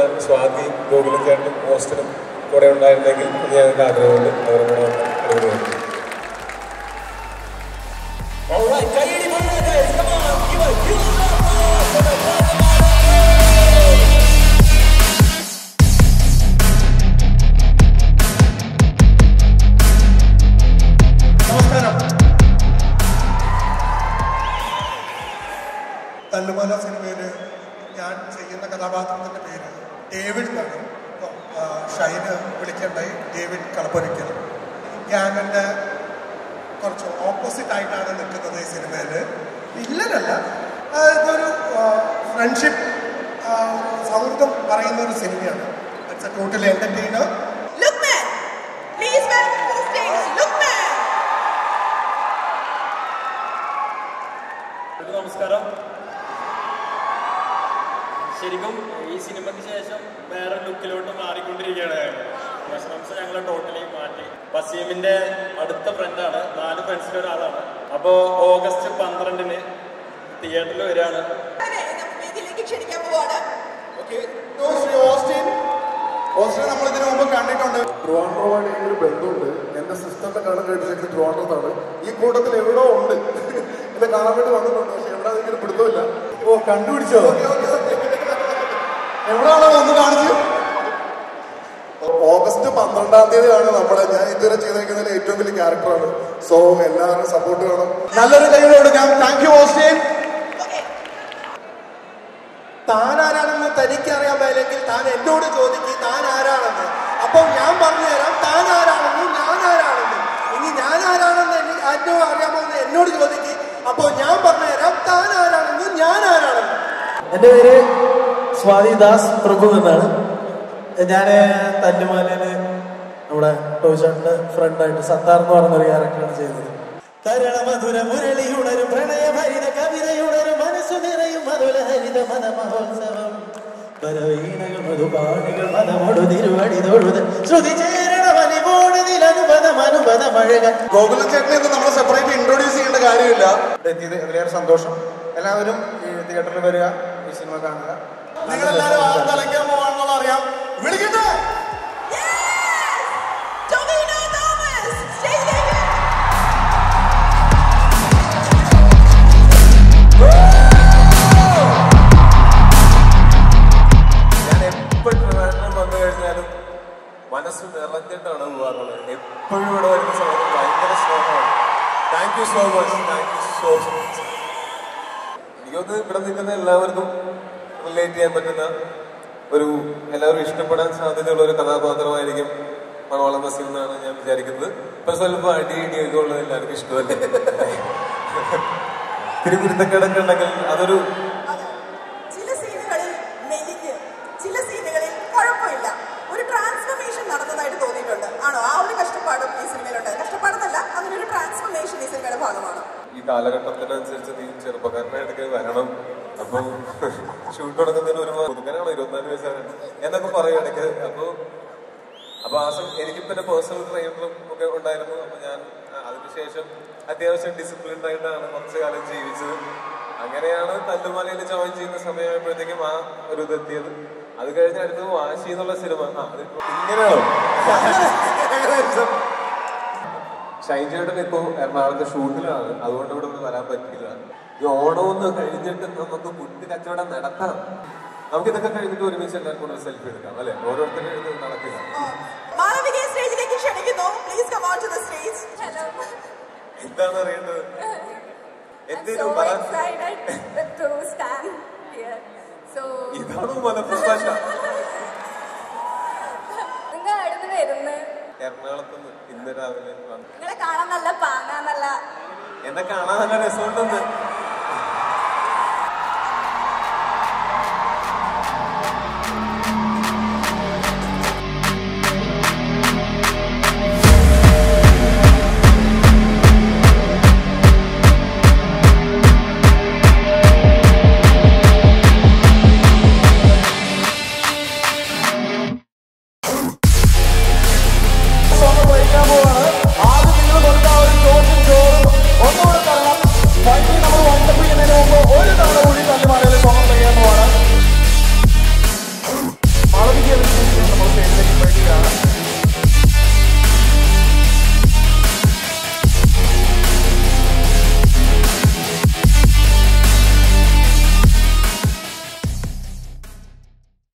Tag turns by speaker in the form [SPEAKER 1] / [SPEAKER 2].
[SPEAKER 1] സ്വാതി ഗോകുലം ചേട്ടനും ഓസ്റ്റനും കൂടെ ഉണ്ടായിരുന്നെങ്കിൽ എന്ന് ഞങ്ങൾക്ക് ആഗ്രഹമുണ്ട് അവരും കൂടെ വന്ന് അടിപൊളിയായിരുന്നു
[SPEAKER 2] Alright, കയ്യടി പറഞ്ഞ guys, come on, give a huge applause for the Guatemala.
[SPEAKER 3] നമസ്കാരം തല്ലുമല സിനിമയില് ഞാൻ ചെയ്യുന്ന കഥാപാത്രത്തിന്റെ പേര് ഡേവിഡ് എന്നാണ് ഇപ്പം, ആ, ഷൈന് വിളിക്കണ്ടായി ഡേവിഡ് കളപ്പൊരിക്കൽ ഗ്യാങ്ങിന്റെ കുറച്ച് ഓപ്പോസിറ്റ് ആയിട്ടാണ് നിൽക്കുന്നത് ഈ സിനിമയിൽ വില്ലനല്ല ആ, ഇതൊരു ഫ്രണ്ട്ഷിപ്പ് സൗഹൃദം പറയുന്ന ഒരു സിനിമയാണ് it's a totally entertainer
[SPEAKER 4] Lookman! Please welcome to the stage, Lookman!
[SPEAKER 5] എല്ലാവർക്കും നമസ്കാരം ശരിക്കും ഈ സിനിമയ്ക്ക് ശേഷം വേറെ ലുക്കിലോട്ട് മാറിക്കൊണ്ടിരിക്കുകയാണ് പ്രശംസ ഞങ്ങൾ ടോട്ടലി മാറ്റി വസീമിന്റെ അടുത്ത ഫ്രണ്ടാണ് നാല് ഫ്രണ്ട്സിന്റെ ഒരാളാണ് അപ്പോ ഓഗസ്റ്റ് പന്ത്രണ്ടിന് തിയേറ്ററിൽ വരികയാണ്
[SPEAKER 4] അവരെ നമുക്ക് വേദിയിലേക്ക് ക്ഷണിക്കാൻ പോവാണ്
[SPEAKER 3] ഓക്കെ ശ്രീ ഓസ്റ്റിൻ ഓസ്റ്റിൻ നമ്മൾ ഇതിനു മുമ്പ് കണ്ടിട്ടുണ്ട്
[SPEAKER 6] ട്രിവാൻഡ്രവുമായിട്ട് എനിക്കൊരു ബന്ധമുണ്ട് എൻ്റെ സിസ്റ്ററിനെ കാണാൻ കഴിച്ചത് ട്രിവാൻഡ്രത്താണ് ഈ കൂട്ടത്തിൽ എവിടോ ഉണ്ട് എന്നെ കാണാൻ വേണ്ടി വന്നിട്ടുണ്ട് പക്ഷെ എവിടെ എനിക്കൊരു പിടുത്തമില്ല ഓ കണ്ടുപിടിച്ചോ എവിടെയാണോ വന്ന് കാണിച്ചു ഓഗസ്റ്റ് പന്ത്രണ്ടാം തീയതിയാണ് നമ്മുടെ ഞാൻ ഇതുവരെ ചെയ്തേക്കുന്നതിൽ ഏറ്റവും വലിയ ക്യാരക്ടറാണ് സോ എല്ലാവരും സപ്പോർട്ട് വേണം
[SPEAKER 3] നല്ലൊരു കൈ കൊടുക്കാം താങ്ക് യു ഓസ്റ്റിൻ
[SPEAKER 4] ഓക്കെ
[SPEAKER 3] താൻ ആരാണെന്ന് തനിക്ക് അറിയാൻ മേലെങ്കിൽ താൻ എന്നോട് ചോദിക്കും താൻ ആരാണെന്ന് അപ്പോൾ ഞാൻ പറഞ്ഞു തരാം താൻ ആരാണെന്നും ഞാൻ ആരാണെന്നും ഇനി ഞാൻ ആരാണെന്ന് എനിക്ക് ഏറ്റവും അറിയാമോ എന്ന് എന്നോട് ചോദിക്കും അപ്പോൾ ഞാൻ പറഞ്ഞു തരാം താൻ ആരാണെന്നും ഞാൻ ആരാണെന്നും
[SPEAKER 7] എൻ്റെ പേര് സ്വാതി ദാസ് പ്രഭു എന്നാണ് ഞാൻ തല്ലുമാലയില് നമ്മുടെ ടോഷാട്ടിന്റെ ഫ്രണ്ടായിട്ട് സത്താർ എന്ന് പറഞ്ഞൊരു ക്യാരക്ടറാണ് ചെയ്തത് തരളമധുര മുരളിയുണരും പ്രണയഭരിത കവിതയുണരും മനസ്സു നിറയും മധുര ഹരിത മത മഹോത്സവം പരവീണകൾ മധുപാണികൾ മതമൊടു തിരുവടി തൊഴുത് ശ്രുതി ചേരണ വലിമോട് നിലനുപദം അനുപദ മഴക
[SPEAKER 6] ഗോകുലം ചേട്ടനെ ഒന്നും നമ്മൾ സെപ്പറേറ്റ് ഇൻട്രൊഡ്യൂസ് ചെയ്യേണ്ട കാര്യമില്ല എത്തിയത് അതിലേറെ സന്തോഷം എല്ലാവരും ഈ തിയേറ്ററിൽ വരിക ഈ സിനിമ കാണുക
[SPEAKER 3] നിങ്ങളെല്ലാവരും ആർത്തലയ്ക്കാൻ പോവാണെന്നുള്ള അറിയാം വിളിക്കട്ടെ
[SPEAKER 4] Yes! Tomino Thomas! സ്റ്റേജിലേക്ക്
[SPEAKER 1] ഞാൻ എപ്പോഴും ട്രിവാൻഡ്രം വന്നു കഴിഞ്ഞാലും മനസ്സ് നിറഞ്ഞിട്ടാണ് പോകാറുള്ളത് എപ്പോഴും ഇവിടെ വരുന്ന സമയത്ത് ഭയങ്കര സ്നേഹമാണ് thank you so much thank you so much എനിക്കൊന്ന് ഇവിടെ നിൽക്കുന്ന എല്ലാവർക്കും റിലേറ്റ് ചെയ്യാൻ പറ്റുന്ന ഒരു എല്ലാവരും ഇഷ്ടപ്പെടാൻ സാധ്യതയുള്ള ഒരു കഥാപാത്രമായിരിക്കും മണവളം ബസ്സിൽ എന്നാണ് ഞാൻ വിചാരിക്കുന്നത് ഇപ്പൊ സ്വല്പം അടി ഇടിയൊക്കെ ഉള്ളത് എല്ലാവർക്കും ഇഷ്ടമല്ലേ ഇത്തിരി കുരുത്തക്കേടൊക്കെ ഉണ്ടെങ്കിൽ അതൊരു
[SPEAKER 4] ചില സീനുകളിൽ മെലിഞ്ഞ് ചില സീനുകളിൽ കുഴപ്പമില്ല ഒരു ട്രാൻസ്ഫർമേഷൻ നടന്നതായിട്ട് തോന്നിയിട്ടുണ്ട് ആണോ ആ ഒരു കഷ്ടപ്പാടും ഈ സിനിമയിലുണ്ട് കഷ്ടപ്പാടെന്നല്ല അങ്ങനെ ഒരു ട്രാൻസ്ഫർമേഷൻ ഈ സിനിമയുടെ ഭാഗമാണ്
[SPEAKER 1] ഈ കാലഘട്ടത്തിനനുസരിച്ച് നീ ചെറുപ്പക്കാരനായിട്ടൊക്കെ വരണം അപ്പം ഷൂട്ട് തുടങ്ങുന്നതിന് ഒരു പുതുക്കനാണോ ഇരുപത്തിനാല് വയസ്സാണ് എന്നൊക്കെ പറയും ഇടയ്ക്ക് അപ്പൊ അപ്പൊ ആ സമയം എനിക്ക് പിന്നെ പേഴ്സണൽ ട്രെയിനറും ഒക്കെ ഉണ്ടായിരുന്നു അപ്പൊ ഞാൻ ആ, അതിനുശേഷം അത്യാവശ്യം ഡിസിപ്ലിൻഡ് ആയിട്ടാണ് കുറച്ചു കാലം ജീവിച്ചത് അങ്ങനെയാണ് തല്ലുമലയിൽ ജോയിൻ ചെയ്യുന്ന സമയമായപ്പോഴത്തേക്കും ആ ഒരു ഇതെത്തിയത് അത് കഴിഞ്ഞ് അടുത്തത് വാശി എന്നുള്ള സിനിമ ആ അത് ഇങ്ങനെയാണോ ഏകദേശം ഷൈൻ ചേട്ടൻ ഇപ്പോ എറണാകുളത്തെ ഷൂട്ടിലാണ് അതുകൊണ്ട് ഇവിടെ ഒന്ന് വരാൻ പറ്റില്ല ഈ ഓണം ഒന്ന് കഴിഞ്ഞിട്ട് നമുക്ക് ഫുഡ് കച്ചവടം നടത്താം നമുക്ക് ഇതൊക്കെ കഴിഞ്ഞിട്ട് ഒരുമിച്ച് എല്ലാവർക്കും കൂടെ സെൽഫി എടുക്കാം അല്ലെ ഓരോരുത്തരും ഇത് നടക്കില്ല
[SPEAKER 4] മാളവികയെ സ്റ്റേജിലേക്ക് ക്ഷണിക്കുന്നു please come on to the stage
[SPEAKER 1] എന്താണ് അറിയേണ്ടത്
[SPEAKER 8] I'm
[SPEAKER 1] എന്തേലും
[SPEAKER 8] so
[SPEAKER 1] പറ
[SPEAKER 8] excited to stand here. So,
[SPEAKER 1] ഇതാണോ മലപ്പുറം ഭാഷ
[SPEAKER 8] നിങ്ങൾ അടുത്ത് വരുന്ന്
[SPEAKER 1] എറണാകുളത്ത് നിന്ന് ഇന്ന് രാവിലെ വന്നു
[SPEAKER 8] നിങ്ങളെ കാണാൻ നല്ല പാങ്ങ നല്ല
[SPEAKER 1] എന്നെ കാണാൻ നല്ല രസമുണ്ടെന്ന്